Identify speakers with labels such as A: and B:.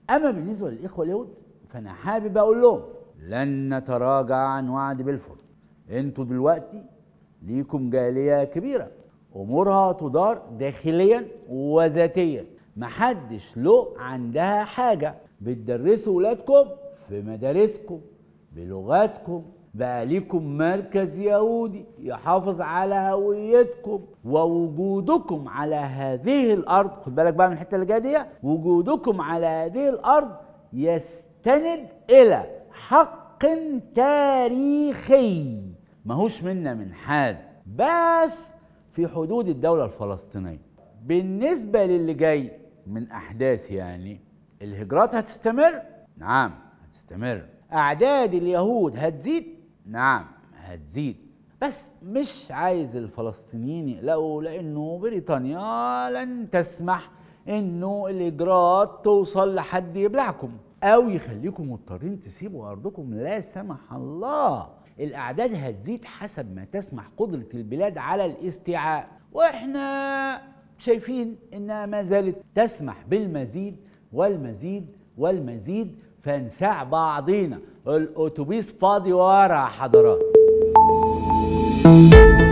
A: اما بالنسبه للاخوه اليهود فانا حابب اقول لهم لن نتراجع عن وعد بلفور انتوا دلوقتي ليكم جاليه كبيره امورها تدار داخليا وذاتيا محدش له عندها حاجه بتدرسوا ولادكم في مدارسكم بلغاتكم بقى ليكم مركز يهودي يحافظ على هويتكم ووجودكم على هذه الارض خد بالك بقى من الحته اللي جايه دي وجودكم على هذه الارض يستند الى حق تاريخي ماهوش منا من حال بس في حدود الدوله الفلسطينيه بالنسبه للي جاي من احداث يعني الهجرات هتستمر نعم هتستمر اعداد اليهود هتزيد نعم هتزيد بس مش عايز الفلسطينيين يقلقوا لانه بريطانيا لن تسمح انه الاجراءات توصل لحد يبلعكم او يخليكم مضطرين تسيبوا ارضكم لا سمح الله الاعداد هتزيد حسب ما تسمح قدره البلاد على الاستيعاب واحنا شايفين انها ما زالت تسمح بالمزيد والمزيد والمزيد فنساع بعضينا الاتوبيس فاضي ورا حضرات